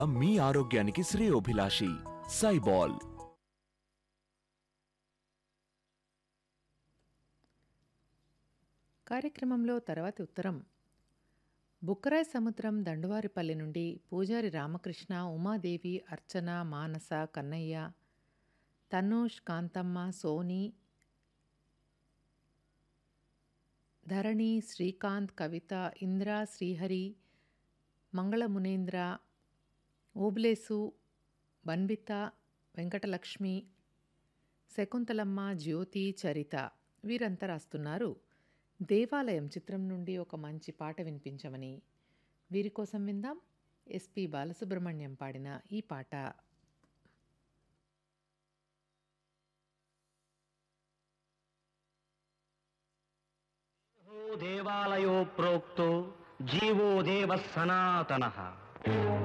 మీ ఆరోగ్యానికి శ్రేయోభిలాషి సైబాల్ కార్యక్రమంలో తర్వాతి ఉత్తరం బుక్కరాయ్ సముద్రం దండువారిపల్లి నుండి పూజారి రామకృష్ణ ఉమాదేవి అర్చన మానస కన్నయ్య తనూష్ కాంతమ్మ సోని ధరణి శ్రీకాంత్ కవిత ఇంద్ర శ్రీహరి మంగళమునేంద్ర ఓబులేసు బన్విత వెంకటలక్ష్మి శకుంతలమ్మ జ్యోతి చరిత వీరంతా రాస్తున్నారు దేవాలయం చిత్రం నుండి ఒక మంచి పాట వినిపించమని వీరి కోసం విందాం ఎస్పి బాలసుబ్రహ్మణ్యం పాడిన ఈ పాట దేవాలయో ప్రోక్తో జీవో దేవ సనాతన